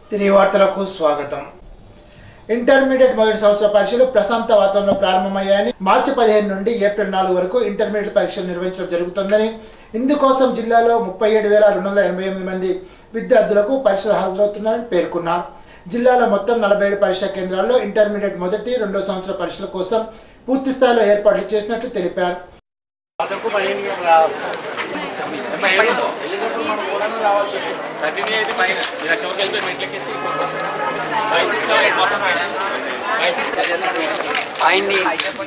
తిరిగి వార్తలకు స్వాగతం ఇంటర్మీడియట్ మొదటి సంవత్సర పరీక్షలు ప్రశాంత వాతావరణంలో ప్రారంభమయ్యాయని మార్చి పదిహేను నుండి ఏప్రిల్ నాలుగు వరకు ఇంటర్మీడియట్ పరీక్షలు నిర్వహించడం జరుగుతుందని ఇందుకోసం జిల్లాలో ముప్పై ఏడు వేల రెండు వందల ఎనభై ఎనిమిది మంది విద్యార్థులకు పరీక్షలు హాజరవుతున్నారని పేర్కొన్నారు జిల్లాలో మొత్తం నలభై ఏడు పరీక్షా కేంద్రాల్లో ఇంటర్మీడియట్ మొదటి రెండో సంవత్సర పరీక్షల కోసం పూర్తి స్థాయిలో ఏర్పాట్లు చేసినట్లు తెలిపారు కంటిన్యూ అయితే పైన మీరు ఆ చివరికి వెళ్ళిపోయి మెట్లకి ఎత్తి ఫైవ్ సిక్స్ సెవెన్ ఎయిట్ మొత్తం పైన ఫైవ్ సిక్స్ ఆయన్ని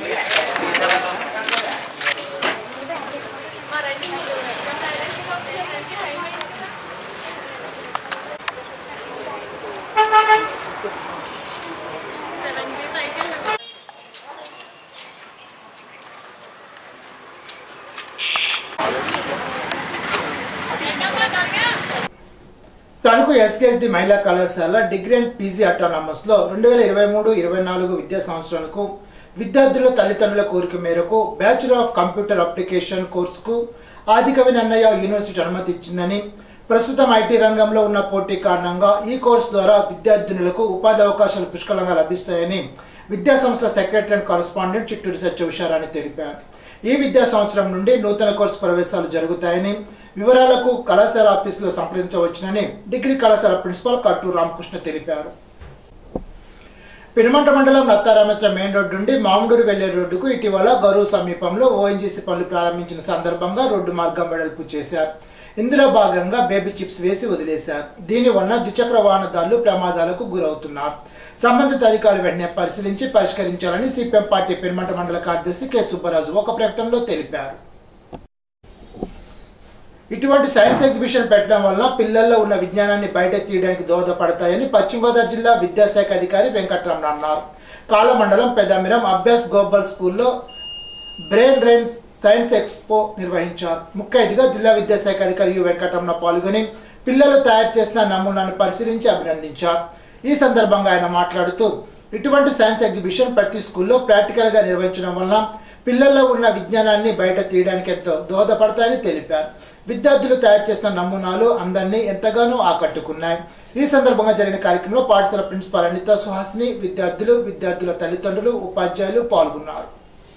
తణుకు ఎస్కేఎస్డి మహిళా కళాశాల డిగ్రీ అండ్ పీజీ అటానమస్ లో రెండు వేల ఇరవై మూడు ఇరవై నాలుగు విద్యా సంవత్సరాలకు విద్యార్థుల తల్లిదండ్రుల కోరిక మేరకు బ్యాచులర్ ఆఫ్ కంప్యూటర్ అప్లికేషన్ కోర్సుకు ఆదికవి నన్నయ్య యూనివర్సిటీ అనుమతి ఇచ్చిందని ప్రస్తుతం ఐటీ రంగంలో ఉన్న పోటీ కారణంగా ఈ కోర్సు ద్వారా విద్యార్థినులకు ఉపాధి అవకాశాలు పుష్కలంగా లభిస్తాయని విద్యా సంస్థల secretary and correspondent Chitturi Satya Usharani తెలిపారు ఈ విద్యా సంవత్సరం నుండి నూతన కోర్సు ప్రవేశాలు జరుగుతాయని వివరాలకు కళాశాల ఆఫీసులో సంప్రదించవచ్చునని డిగ్రీ కళాశాల ప్రిన్సిపాల్ కట్టూరు రామకృష్ణ తెలిపారు పెనుమంట మండలం నత్తారామేశ్వరం మెయిన్ రోడ్డు నుండి మామిడూరు వెళ్లే రోడ్డుకు ఇటీవల గరువు సమీపంలో ఓఎన్జీసీ పనులు ప్రారంభించిన సందర్భంగా రోడ్డు మార్గం వెడల్పు చేశారు ఇందులో భాగంగా బేబీ చిప్స్ వేసి వదిలేశారు దీనివల్ల ద్విచక్ర వాహనదారులు ప్రమాదాలకు గురవుతున్నారు సంబంధిత అధికారులు వెంటనే పరిశీలించి పరిష్కరించాలని సిపిఎం పార్టీ పెనుమంట మండల కార్యదర్శి కె సుబ్బరాజు ఒక ప్రకటనలో తెలిపారు ఇటువంటి సైన్స్ ఎగ్జిబిషన్ పెట్టడం వల్ల పిల్లల్లో ఉన్న విజ్ఞానాన్ని బయట తీయడానికి దోహదపడతాయని పశ్చిమ గోదావరి జిల్లా విద్యాశాఖ అధికారి వెంకటరమణ అన్నారు కాలమండలం పెదమిరం అభ్యాస్ గోబల్ స్కూల్లో బ్రెయిన్ రైన్స్ సైన్స్ ఎక్స్పో నిర్వహించారు ముఖ్య అతిథిగా జిల్లా విద్యాశాఖ అధికారి యు వెంకటరమణ పాల్గొని పిల్లలు తయారు చేసిన నమూనాను పరిశీలించి అభినందించారు ఈ సందర్భంగా ఆయన మాట్లాడుతూ ఇటువంటి సైన్స్ ఎగ్జిబిషన్ ప్రతి స్కూల్లో ప్రాక్టికల్ గా నిర్వహించడం వల్ల పిల్లల్లో ఉన్న విజ్ఞానాన్ని బయట తీయడానికి ఎంతో దోహదపడతాయని తెలిపారు విద్యార్థులు తయారు చేసిన నమూనాలు అందరినీ ఎంతగానో ఆకట్టుకున్నాయి ఈ సందర్భంగా జరిగిన కార్యక్రమంలో పాఠశాల ప్రిన్సిపాల్ అనిత సుహాసిని విద్యార్థులు విద్యార్థుల తల్లిదండ్రులు ఉపాధ్యాయులు పాల్గొన్నారు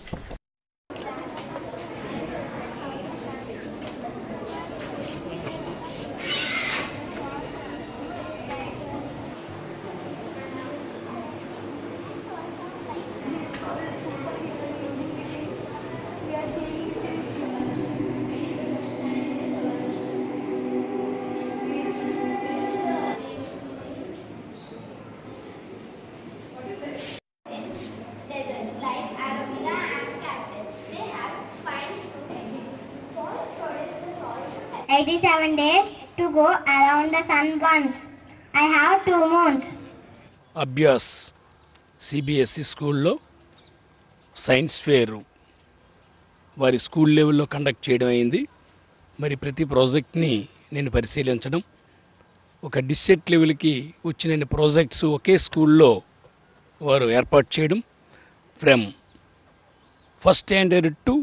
deserts like aloe vera and cactus. They have spines to Forest products is also 87 days to go around the sun once. I have two moons. Abhyas CBSE స్కూల్లో సైన్స్ ఫేర్ వారి స్కూల్ లెవెల్లో కండక్ట్ చేయడం అయింది మరి ప్రతి ప్రాజెక్ట్ని నేను పరిశీలించడం ఒక డిస్సెట్ లెవెల్కి వచ్చిన ప్రాజెక్ట్స్ ఒకే స్కూల్లో వారు ఏర్పాటు చేయడం from first standard to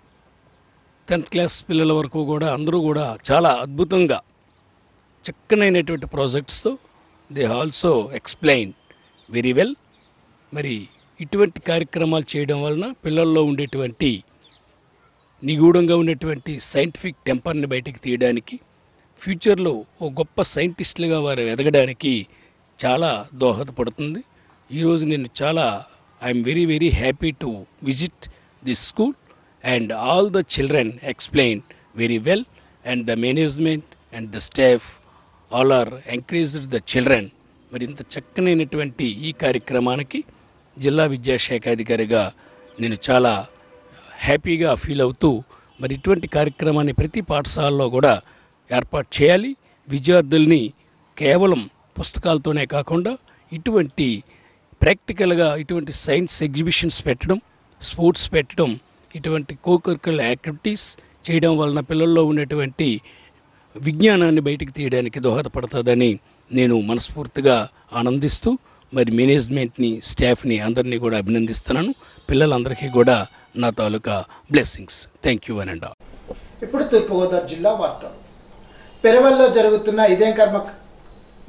tenth class పిల్లల వరకు కూడా అందరూ కూడా చాలా అద్భుతంగా చక్కనైనటువంటి ప్రాజెక్ట్స్తో they also explain very well మరి ఇటువంటి కార్యక్రమాలు చేయడం వలన పిల్లల్లో ఉండేటువంటి నిగూఢంగా ఉన్నటువంటి సైంటిఫిక్ టెంపర్ని బయటికి తీయడానికి ఫ్యూచర్లో ఓ గొప్ప సైంటిస్టులుగా వారు ఎదగడానికి చాలా దోహదపడుతుంది ఈరోజు నేను చాలా I'm very very happy to visit this school and all the children explain very well and the management and the staff all are encouraged the children మరి ఇంత చక్కనైనటువంటి ఈ కార్యక్రమానికి జిల్లా విద్యాశాఖ అధికారిగా నేను చాలా హ్యాపీగా ఫీల్ అవుతూ మరి ఇటువంటి కార్యక్రమాన్ని ప్రతి పాఠశాలలో కూడా ఏర్పాటు చేయాలి విద్యార్థుల్ని కేవలం పుస్తకాలతోనే కాకుండా ఇటువంటి ప్రాక్టికల్గా ఇటువంటి సైన్స్ ఎగ్జిబిషన్స్ పెట్టడం స్పోర్ట్స్ పెట్టడం ఇటువంటి కోకరికల్ యాక్టివిటీస్ చేయడం వలన పిల్లల్లో ఉన్నటువంటి విజ్ఞానాన్ని బయటికి తీయడానికి దోహదపడుతుందని నేను మనస్ఫూర్తిగా ఆనందిస్తూ మరి మేనేజ్మెంట్ని స్టాఫ్ని అందరినీ కూడా అభినందిస్తున్నాను పిల్లలందరికీ కూడా నా తాలూకా బ్లెస్సింగ్స్ థ్యాంక్ యూ అని అండ్ ఇప్పుడు తూర్పుగోదావరి జిల్లా వార్త పెరవల్లో జరుగుతున్న ఇదేం కర్మ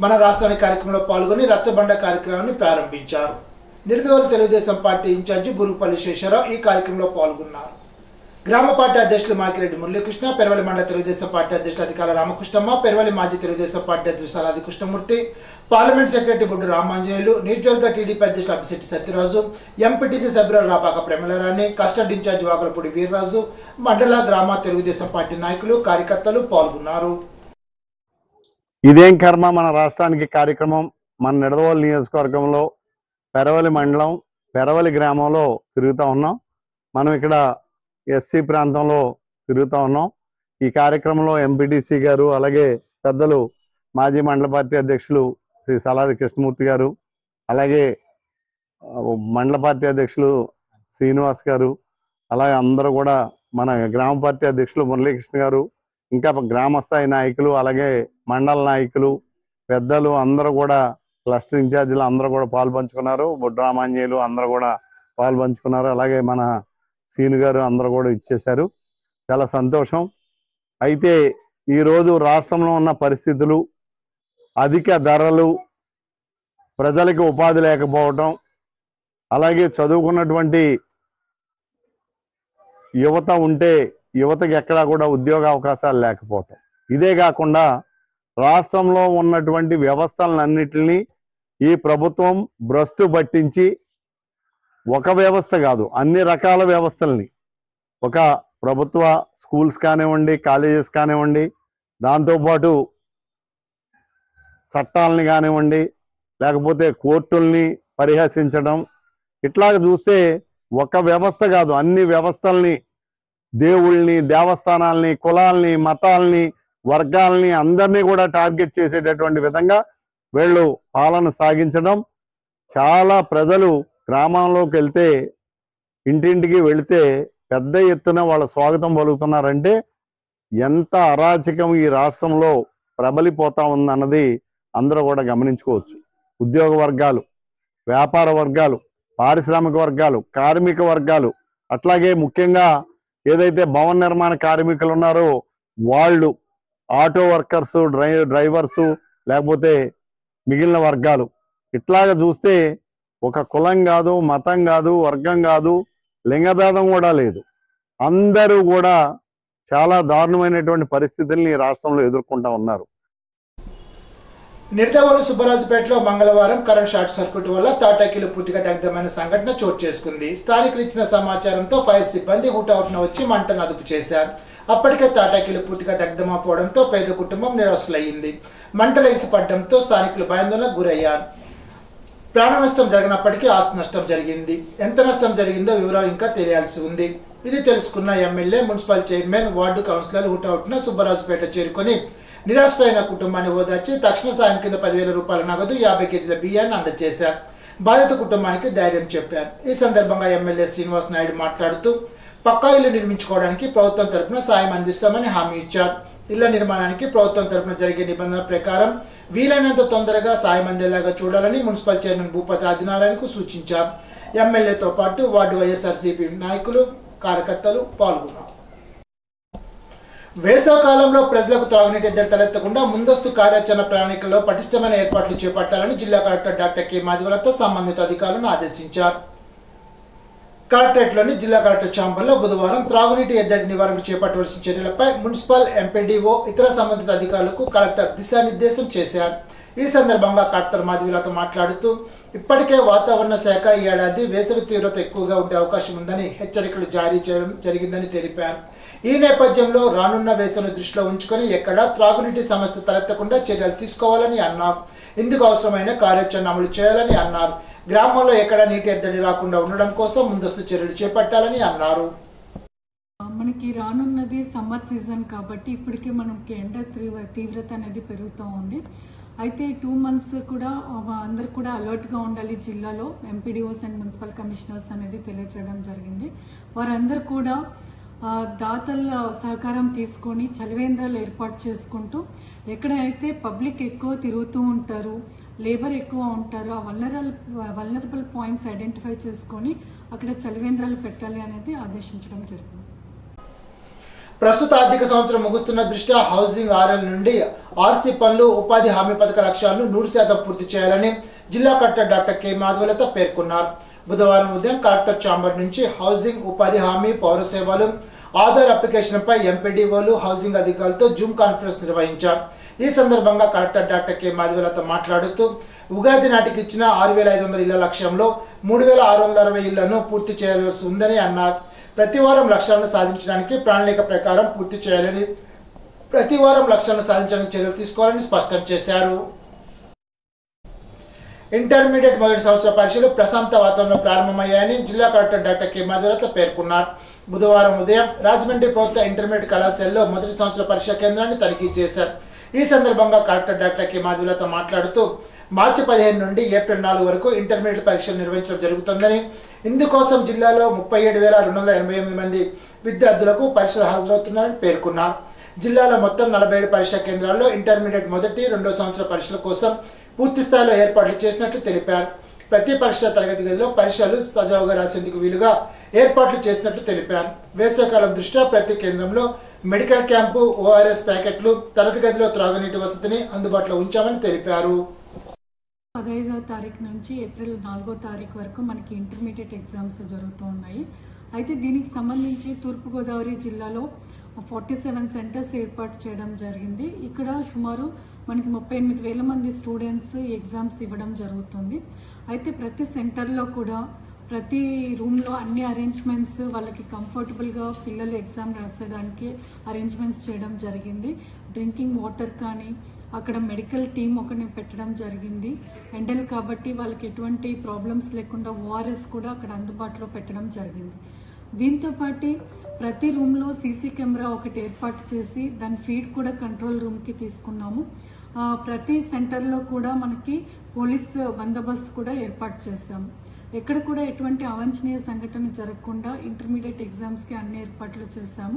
మన రాష్ట్రాన్ని కార్యక్రమంలో పాల్గొని రచ్చబండ కార్యక్రమాన్ని ప్రారంభించారు నిడదవోలు తెలుగుదేశం పార్టీ ఇన్ఛార్జి బురుగుపల్లి శేషారావు ఈ కార్యక్రమంలో పాల్గొన్నారు గ్రామ పార్టీ అధ్యక్షులు మాకిరెడ్డి మురళీకృష్ణ పెరవలి మండల తెలుగుదేశం పార్టీ అధ్యక్షులు అధికారుల రామకృష్ణమ్మ పెరవలి మాజీ తెలుగుదేశం పార్టీ అధ్యక్షులు సలాది కృష్ణమూర్తి పార్లమెంట్ సెక్రటరీ బొడ్డు రామాంజనేయులు నియోజకవర్గ టీడీపీ అధ్యక్షులు అభిశెట్టి సత్యరాజు ఎంపీటీసీ సభ్యులు రాపాక ప్రేమలరాణి కస్టడీ ఇన్ఛార్జి వాకలపూడి వీర్రాజు మండల గ్రామ తెలుగుదేశం పార్టీ నాయకులు కార్యకర్తలు పాల్గొన్నారు ఇదేం కర్మ మన రాష్ట్రానికి కార్యక్రమం మన నిడదవోలు నియోజకవర్గంలో పెరవలి మండలం పెరవలి గ్రామంలో తిరుగుతూ ఉన్నాం మనం ఇక్కడ ఎస్సీ ప్రాంతంలో తిరుగుతూ ఉన్నాం ఈ కార్యక్రమంలో ఎంపీటీసీ గారు అలాగే పెద్దలు మాజీ మండల పార్టీ అధ్యక్షులు శ్రీ సలాది కృష్ణమూర్తి గారు అలాగే ఆ, మండల పార్టీ అధ్యక్షులు శ్రీనివాస్ గారు అలాగే అందరూ కూడా మన గ్రామ పార్టీ అధ్యక్షులు మురళీకృష్ణ గారు ఇంకా గ్రామ స్థాయి నాయకులు అలాగే మండల నాయకులు పెద్దలు అందరూ కూడా క్లస్టర్ ఇన్ఛార్జీలు అందరూ కూడా పాలు పంచుకున్నారు బుడ్రామాంజీలు అందరూ కూడా పాలు పంచుకున్నారు అలాగే మన సీను గారు అందరూ కూడా ఇచ్చేశారు చాలా సంతోషం అయితే ఈరోజు రాష్ట్రంలో ఉన్న పరిస్థితులు అధిక ధరలు ప్రజలకు ఉపాధి లేకపోవటం అలాగే చదువుకున్నటువంటి యువత ఉంటే యువతకి ఎక్కడా కూడా ఉద్యోగ అవకాశాలు లేకపోవటం ఇదే కాకుండా రాష్ట్రంలో ఉన్నటువంటి వ్యవస్థలన్నిటిని ఈ ప్రభుత్వం భ్రష్టు పట్టించి ఒక వ్యవస్థ కాదు అన్ని రకాల వ్యవస్థల్ని ఒక ప్రభుత్వ స్కూల్స్ కానివ్వండి కాలేజెస్ కానివ్వండి దాంతోపాటు చట్టాలని కానివ్వండి లేకపోతే కోర్టుల్ని పరిహసించడం ఇట్లాగ చూస్తే ఒక వ్యవస్థ కాదు అన్ని వ్యవస్థల్ని దేవుళ్ళని దేవస్థానాల్ని కులాల్ని మతాల్ని వర్గాల్ని అందరినీ కూడా టార్గెట్ చేసేటటువంటి విధంగా వీళ్ళు పాలన సాగించడం చాలా ప్రజలు గ్రామంలోకి వెళ్తే ఇంటింటికి వెళితే పెద్ద ఎత్తున వాళ్ళ స్వాగతం పలుకుతున్నారంటే ఎంత అరాచకం ఈ రాష్ట్రంలో ప్రబలిపోతా ఉందన్నది అందరూ కూడా గమనించుకోవచ్చు ఉద్యోగ వర్గాలు వ్యాపార వర్గాలు పారిశ్రామిక వర్గాలు కార్మిక వర్గాలు అట్లాగే ముఖ్యంగా ఏదైతే భవన నిర్మాణ కార్మికులు ఉన్నారో వాళ్ళు ఆటో వర్కర్స్ డ్రై డ్రైవర్స్ లేకపోతే మిగిలిన వర్గాలు ఇట్లాగ చూస్తే ఒక కులం కాదు మతం కాదు వర్గం కాదు లింగభేదం కూడా లేదు అందరూ కూడా చాలా దారుణమైనటువంటి పరిస్థితుల్ని ఈ రాష్ట్రంలో ఎదుర్కొంటా ఉన్నారు నిర్దవోలు సుబ్బరాజుపేటలో మంగళవారం కరెంట్ షార్ట్ సర్క్యూట్ వల్ల తాటాకీలు పూర్తిగా దగ్ధమైన సంఘటన చోటు చేసుకుంది స్థానికులు ఇచ్చిన సమాచారంతో ఫైర్ సిబ్బంది హుటాహుటిన వచ్చి మంటను అదుపు చేశారు అప్పటికే తాటాకీలు పూర్తిగా దగ్ధమైపోవడంతో పేద కుటుంబం నిరాశలయ్యింది మంటలు ఎగిసిపడడంతో స్థానికులు భయాందోళనకు గురయ్యారు ప్రాణ నష్టం జరిగినప్పటికీ ఆస్తి నష్టం జరిగింది ఎంత నష్టం జరిగిందో వివరాలు ఇంకా తెలియాల్సి ఉంది ఇది తెలుసుకున్న MLA municipal chairman ward councillor హుటాహుటిన సుబ్బరాజుపేట చేరుకొని నిరాశ్రైన కుటుంబాన్ని ఓదార్చి తక్షణ సాయం కింద పదివేల రూపాయల నగదు యాభై కేజీల బియ్యాన్ని అందజేశారు బాధిత కుటుంబానికి ధైర్యం చెప్పారు ఈ సందర్భంగా ఎమ్మెల్యే శ్రీనివాస్ నాయుడు మాట్లాడుతూ పక్కా ఇల్లు నిర్మించుకోవడానికి ప్రభుత్వం తరపున సాయం అందిస్తామని హామీ ఇచ్చారు ఇళ్ల నిర్మాణానికి ప్రభుత్వం తరపున జరిగే నిబంధనల ప్రకారం వీలైనంత తొందరగా సాయం అందేలాగా చూడాలని మున్సిపల్ చైర్మన్ భూపతి ఆదినారాయణకు సూచించారు ఎమ్మెల్యేతో పాటు వార్డు వైఎస్ఆర్సీపీ నాయకులు కార్యకర్తలు పాల్గొన్నారు వేసవి కాలంలో ప్రజలకు త్రాగునీటి ఎద్దడి తలెత్తకుండా ముందస్తు కార్యాచరణ ప్రణాళికలో పటిష్టమైన ఏర్పాట్లు చేపట్టాలని జిల్లా కలెక్టర్ డాక్టర్ కె మాధవలతో సంబంధిత అధికారులను ఆదేశించారు కలెక్టరేట్లోని జిల్లా కలెక్టర్ ఛాంబర్లో బుధవారం త్రాగునీటి ఎద్దడి నివారణకు చేపట్టవలసిన చర్యలపై మున్సిపల్ ఎంపీడీఓ ఇతర సంబంధిత అధికారులకు కలెక్టర్ దిశానిర్దేశం చేశారు ఈ సందర్భంగా కలెక్టర్ మాధవిలతో మాట్లాడుతూ ఇప్పటికే వాతావరణ శాఖ ఈ ఏడాది వేసవి తీవ్రత ఎక్కువగా ఉండే అవకాశం ఉందని హెచ్చరికలు జారీ చేయడం జరిగిందని తెలిపారు ఈ నేపథ్యంలో రానున్న వేసవిని దృష్టిలో ఉంచుకొని ఎక్కడా త్రాగునీటి సమస్య తలెత్తకుండా చర్యలు తీసుకోవాలని అన్నారు ఇందుకు అవసరమైన కార్యాచరణ అమలు చేయాలని అన్నారు గ్రామంలో ఎక్కడ నీటి ఎద్దడి రాకుండా ఉండడం కోసం ముందస్తు చర్యలు చేపట్టాలని అన్నారు మనకి రానున్నది సమ్మర్ సీజన్ కాబట్టి ఇప్పటికే మనకి ఎండ తీవ్ర తీవ్రత అనేది పెరుగుతూ ఉంది అయితే టూ మంత్స్ కూడా అందరు కూడా అలర్ట్గా ఉండాలి జిల్లాలో ఎంపీడీఓస్ అండ్ మున్సిపల్ కమిషనర్స్ అనేది తెలియజేయడం జరిగింది వారందరూ కూడా ఆ, దాతల సహకారం తీసుకొని చలివేంద్రాలు ఏర్పాటు చేసుకుంటూ ఎక్కడైతే పబ్లిక్ ఎక్కువ తిరుగుతూ ఉంటారు లేబర్ ఎక్కువ ఉంటారు ఆ వల్నరల్ వల్నరబుల్ పాయింట్స్ ఐడెంటిఫై చేసుకొని అక్కడ చలివేంద్రాలు పెట్టాలి అనేది ఆదేశించడం జరిగింది ప్రస్తుత ఆర్థిక సంవత్సరం ముగుస్తున్న దృష్ట్యా హౌసింగ్ ఆర్ఎల్ నుండి ఆర్సీ పనులు ఉపాధి హామీ పథక లక్ష్యాలను నూరు శాతం పూర్తి చేయాలని జిల్లా కలెక్టర్ డాక్టర్ కె మాధవలత పేర్కొన్నారు బుధవారం ఉదయం కలెక్టర్ చాంబర్ నుంచి హౌసింగ్ ఉపాధి హామీ పౌర సేవలు ఆధార్ అప్లికేషన్ పై ఎంపీడీఓలు హౌసింగ్ అధికారులతో జూమ్ కాన్ఫరెన్స్ నిర్వహించారు ఈ సందర్భంగా కలెక్టర్ డాక్టర్ కె మాధవలత మాట్లాడుతూ ఉగాది నాటికి ఇచ్చిన ఆరు వేల ఐదు వందల ఇళ్ల లక్ష్యంలో మూడు వేల ఆరు వందల అరవై ఇళ్లను పూర్తి చేయాల్సి ఉందని అన్నారు ప్రతి వారం లక్ష్యాలను సాధించడానికి ప్రణాళిక ప్రకారం పూర్తి చేయాలని ప్రతి వారం లక్ష్యాలను సాధించడానికి చర్యలు తీసుకోవాలని స్పష్టం చేశారు ఇంటర్మీడియట్ మొదటి సంవత్సర పరీక్షలు ప్రశాంత వాతావరణంలో ప్రారంభమయ్యాయని జిల్లా కలెక్టర్ డాక్టర్ కె మధురత పేర్కొన్నారు బుధవారం ఉదయం రాజమండ్రి ప్రభుత్వ ఇంటర్మీడియట్ కళాశాలలో మొదటి సంవత్సర పరీక్షా కేంద్రాన్ని తనిఖీ చేశారు ఈ సందర్భంగా కలెక్టర్ డాక్టర్ కె మధులత మాట్లాడుతూ మార్చి పదిహేను నుండి ఏప్రిల్ నాలుగు వరకు ఇంటర్మీడియట్ పరీక్షలు నిర్వహించడం జరుగుతుందని ఇందుకోసం జిల్లాలో ముప్పై ఏడు వేల రెండు వందల ఎనభై ఎనిమిది మంది విద్యార్థులకు పరీక్షలు హాజరవుతున్నారని పేర్కొన్నారు జిల్లాలో మొత్తం నలభై ఏడు పరీక్షా కేంద్రాల్లో ఇంటర్మీడియట్ మొదటి రెండో సంవత్సర పరీక్షల కోసం పూర్తి స్థాయిలో ఏర్పాట్లు చేసినట్లు తెలిపారు ప్రతి పరీక్ష తరగతి గదిలో పరీక్షలు సజావుగా రాసేందుకు వీలుగా ఏర్పాట్లు చేసినట్లు తెలిపారు వేసవికాలం దృష్ట్యా ప్రతి కేంద్రంలో మెడికల్ క్యాంపు ఓఆర్ఎస్ ప్యాకెట్లు తరగతి గదిలో త్రాగునీటి వసతిని అందుబాటులో ఉంచామని తెలిపారు పదహైదో తారీఖు నుంచి ఏప్రిల్ నాలుగో తారీఖు వరకు మనకి ఇంటర్మీడియట్ ఎగ్జామ్స్ జరుగుతూ ఉన్నాయి అయితే దీనికి సంబంధించి తూర్పుగోదావరి జిల్లాలో ఫార్టీ సెవెన్ సెంటర్స్ ఏర్పాటు చేయడం జరిగింది ఇక్కడ సుమారు మనకి ముప్పై ఎనిమిది వేల మంది స్టూడెంట్స్ ఎగ్జామ్స్ ఇవ్వడం జరుగుతుంది అయితే ప్రతి సెంటర్లో కూడా ప్రతి రూమ్లో అన్ని అరేంజ్మెంట్స్ వాళ్ళకి కంఫర్టబుల్గా పిల్లలు ఎగ్జామ్ రాసేయడానికి అరేంజ్మెంట్స్ చేయడం జరిగింది డ్రింకింగ్ వాటర్ కానీ అక్కడ మెడికల్ టీం ఒకరిని పెట్టడం జరిగింది ఎండలు కాబట్టి వాళ్ళకి ఎటువంటి ప్రాబ్లమ్స్ లేకుండా ఓఆర్ఎస్ కూడా అక్కడ అందుబాటులో పెట్టడం జరిగింది దీంతో పాటు ప్రతి రూమ్లో సీసీ కెమెరా ఒకటి ఏర్పాటు చేసి దాని ఫీడ్ కూడా కంట్రోల్ రూమ్కి తీసుకున్నాము ఆ, ప్రతి సెంటర్లో కూడా మనకి పోలీస్ బందోబస్తు కూడా ఏర్పాటు చేశాము ఎక్కడ కూడా ఎటువంటి అవాంఛనీయ సంఘటన జరగకుండా ఇంటర్మీడియట్ ఎగ్జామ్స్కి అన్ని ఏర్పాట్లు చేశాము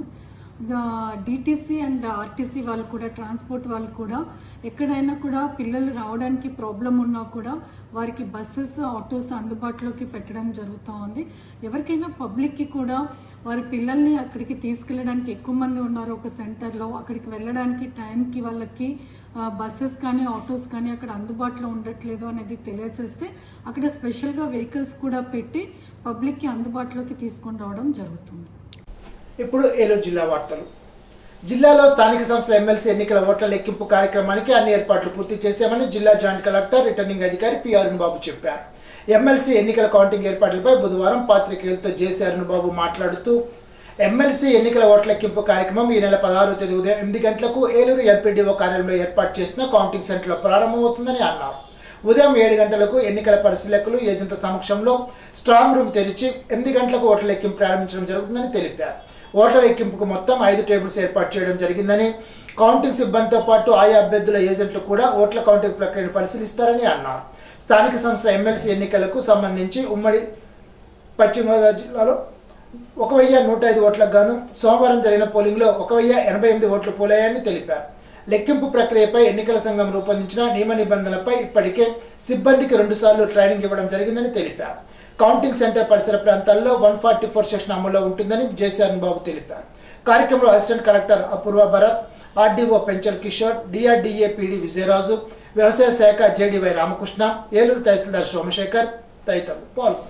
డిటీసీ అండ్ ఆర్టీసీ వాళ్ళు కూడా ట్రాన్స్పోర్ట్ వాళ్ళు కూడా ఎక్కడైనా కూడా పిల్లలు రావడానికి ప్రాబ్లం ఉన్నా కూడా వారికి బస్సెస్ ఆటోస్ అందుబాటులోకి పెట్టడం జరుగుతూ ఉంది ఎవరికైనా పబ్లిక్కి కూడా వారి పిల్లల్ని అక్కడికి తీసుకెళ్ళడానికి ఎక్కువ మంది ఉన్నారు ఒక సెంటర్లో అక్కడికి వెళ్ళడానికి టైంకి వాళ్ళకి బస్సెస్ కానీ ఆటోస్ కానీ అక్కడ అందుబాటులో ఉండట్లేదు అనేది తెలియజేస్తే అక్కడ స్పెషల్గా వెహికల్స్ కూడా పెట్టి పబ్లిక్కి అందుబాటులోకి తీసుకొని రావడం జరుగుతుంది ఇప్పుడు ఏలూరు జిల్లా వార్తలు జిల్లాలో స్థానిక సంస్థల ఎమ్మెల్సీ ఎన్నికల ఓట్ల లెక్కింపు కార్యక్రమానికి అన్ని ఏర్పాట్లు పూర్తి చేశామని జిల్లా జాయింట్ కలెక్టర్ రిటర్నింగ్ అధికారి పి అరుణ్ బాబు చెప్పారు ఎమ్మెల్సీ ఎన్నికల కౌంటింగ్ ఏర్పాట్లపై బుధవారం పాత్రికేయులతో జేసీ అరుణ్ బాబు మాట్లాడుతూ ఎమ్మెల్సీ ఎన్నికల ఓట్ల లెక్కింపు కార్యక్రమం ఈ నెల పదహారో తేదీ ఉదయం ఎనిమిది గంటలకు ఏలూరు ఎంపీడీఓ కార్యాలయంలో ఏర్పాటు చేసిన కౌంటింగ్ సెంటర్లో ప్రారంభమవుతుందని అన్నారు ఉదయం ఏడు గంటలకు ఎన్నికల పరిశీలకులు ఏజెంట్ల సమక్షంలో స్ట్రాంగ్ రూమ్ తెరిచి ఎనిమిది గంటలకు ఓట్ల లెక్కింపు ప్రారంభించడం జరుగుతుందని తెలిపారు ఓట్ల లెక్కింపుకు మొత్తం ఐదు టేబుల్స్ ఏర్పాటు చేయడం జరిగిందని కౌంటింగ్ సిబ్బందితో పాటు ఆయా అభ్యర్థుల ఏజెంట్లు కూడా ఓట్ల కౌంటింగ్ ప్రక్రియను పరిశీలిస్తారని అన్నారు స్థానిక సంస్థల ఎమ్మెల్సీ ఎన్నికలకు సంబంధించి ఉమ్మడి పశ్చిమ గోదావరి జిల్లాలో ఒక వెయ్యి నూట ఐదు ఓట్లకు గాను సోమవారం జరిగిన పోలింగ్లో ఒక వెయ్యి ఎనభై ఎనిమిది ఓట్లు పోలయ్యాయని తెలిపారు లెక్కింపు ప్రక్రియపై ఎన్నికల సంఘం రూపొందించిన నియమ నిబంధనలపై ఇప్పటికే సిబ్బందికి రెండుసార్లు ట్రైనింగ్ ఇవ్వడం జరిగిందని తెలిపారు కౌంటింగ్ సెంటర్ పరిసర ప్రాంతాల్లో వన్ ఫార్టీ ఫోర్ సెక్షన్ అమల్లో ఉంటుందని జేసీఆర్ బాబు తెలిపారు కార్యక్రమంలో assistant collector Apoorva Bharat RDO Penchal Kishore DRDA PD Vijayaraju వ్యవసాయ శాఖ జేడీవై రామకృష్ణ ఏలూరు తహసీల్దార్ సోమశేఖర్ తదితరులు పాల్గొన్నారు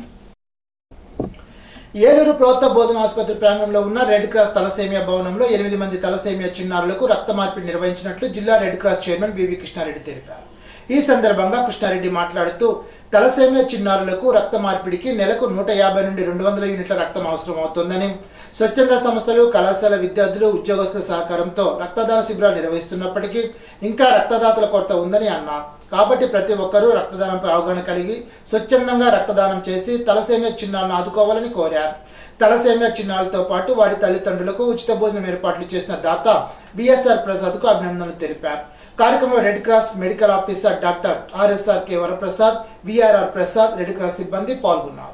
ఏలూరు ప్రభుత్వ బోధన ఆసుపత్రి ప్రాంగణంలో ఉన్న రెడ్ క్రాస్ తలసేమియా భవనంలో ఎనిమిది మంది తలసేమియా చిన్నారులకు రక్త మార్పిడి నిర్వహించినట్లు జిల్లా red cross chairman V V Krishna Reddy తెలిపారు ఈ సందర్భంగా కృష్ణారెడ్డి మాట్లాడుతూ తలసేమియా చిన్నారులకు రక్త మార్పిడికి నెలకు నూట యాభై నుండి రెండు వందల యూనిట్ల రక్తం అవసరం అవుతోందని స్వచ్ఛంద సంస్థలు కళాశాల విద్యార్థులు ఉద్యోగస్తుల సహకారంతో రక్తదాన శిబిరాలు నిర్వహిస్తున్నప్పటికీ ఇంకా రక్తదాతల కొరత ఉందని అన్నారు కాబట్టి ప్రతి ఒక్కరూ రక్తదానంపై అవగాహన కలిగి స్వచ్ఛందంగా రక్తదానం చేసి తలసేమియా చిన్నాలను ఆదుకోవాలని కోరారు తలసేమియా చిన్నాలతో పాటు వారి తల్లిదండ్రులకు ఉచిత భోజనం ఏర్పాట్లు చేసిన దాత బిఎస్ఆర్ ప్రసాద్ కు అభినందనలు తెలిపారు కార్యక్రమంలో red cross medical officer doctor RSR K Varaprasad VRR Prasad red cross సిబ్బంది పాల్గొన్నారు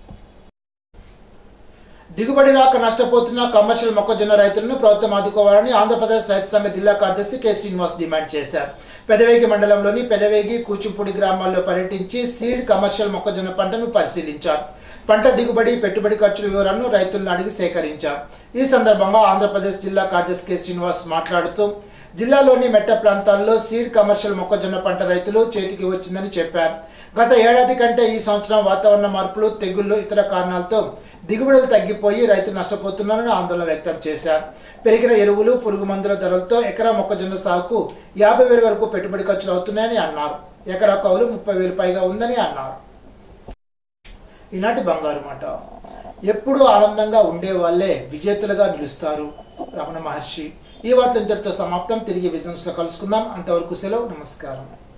దిగుబడి రాక నష్టపోతున్న కమర్షియల్ మొక్కజొన్న రైతులను ప్రభుత్వం ఆదుకోవాలని ఆంధ్రప్రదేశ్ రైతు సంఘ జిల్లా కార్యదర్శి కె శ్రీనివాస్ డిమాండ్ చేశారు పెదవేగి మండలంలోని పెదవేగి కూచిపూడి గ్రామాల్లో పర్యటించి సీడ్ కమర్షియల్ మొక్కజొన్న పంటను పరిశీలించారు పంట దిగుబడి పెట్టుబడి ఖర్చుల వివరాలను రైతులను అడిగి సేకరించారు ఈ సందర్భంగా ఆంధ్రప్రదేశ్ జిల్లా కార్యదర్శి కె శ్రీనివాస్ మాట్లాడుతూ జిల్లాలోని మెట్ట ప్రాంతాల్లో సీడ్ కమర్షియల్ మొక్కజొన్న పంట రైతులు చేతికి వచ్చిందని చెప్పారు గత ఏడాది కంటే ఈ సంవత్సరం వాతావరణ మార్పులు తెగుళ్లు ఇతర కారణాలతో దిగుబడులు తగ్గిపోయి రైతులు నష్టపోతున్నారని ఆందోళన వ్యక్తం చేశారు పెరిగిన ఎరువులు పురుగు మందుల ధరలతో ఎకరా మొక్కజొన్న సాగుకు యాభై వేల వరకు పెట్టుబడి ఖర్చులు అవుతున్నాయని అన్నారు ఎకరా కౌలు ముప్పై వేలు పైగా ఉందని అన్నారు ఈనాటి బంగారు మాట ఎప్పుడూ ఆనందంగా ఉండే వాళ్ళే విజేతలుగా నిలుస్తారు రమణ మహర్షి ఈ వార్త ఇంతటితో సమాప్తం తిరిగి విజన్స్ లో కలుసుకుందాం అంతవరకు సెలవు నమస్కారం